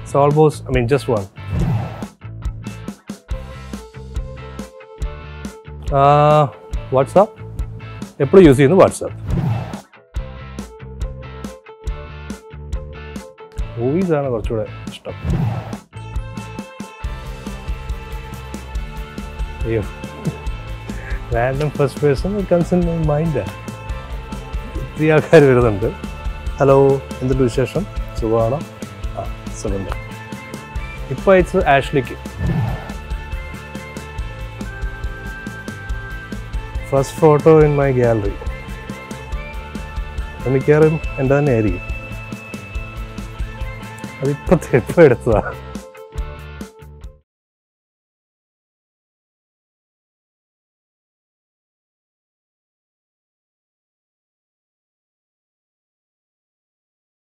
it's almost I mean just one WhatsApp എപ്പോഴും use ചെയ്യുന്നു WhatsApp movies ആണ് കുറച്ചുകൂടെ ഇഷ്ടം അയ്യോ random first person comes in my mind ഒത്തിരി ആൾക്കാർ വരുന്നുണ്ട് ഹലോ എന്തുണ്ട് വിശേഷം സുഖമാണോ ആ സുഖം ഇപ്പോൾ അയച്ചത് ആഷ്ലിക്ക് first photo in my gallery മിക്കവാറും എൻ്റെ തന്നെ ആയിരിക്കും അതിപ്പോൾ ഇപ്പോൾ എടുത്തതാണ്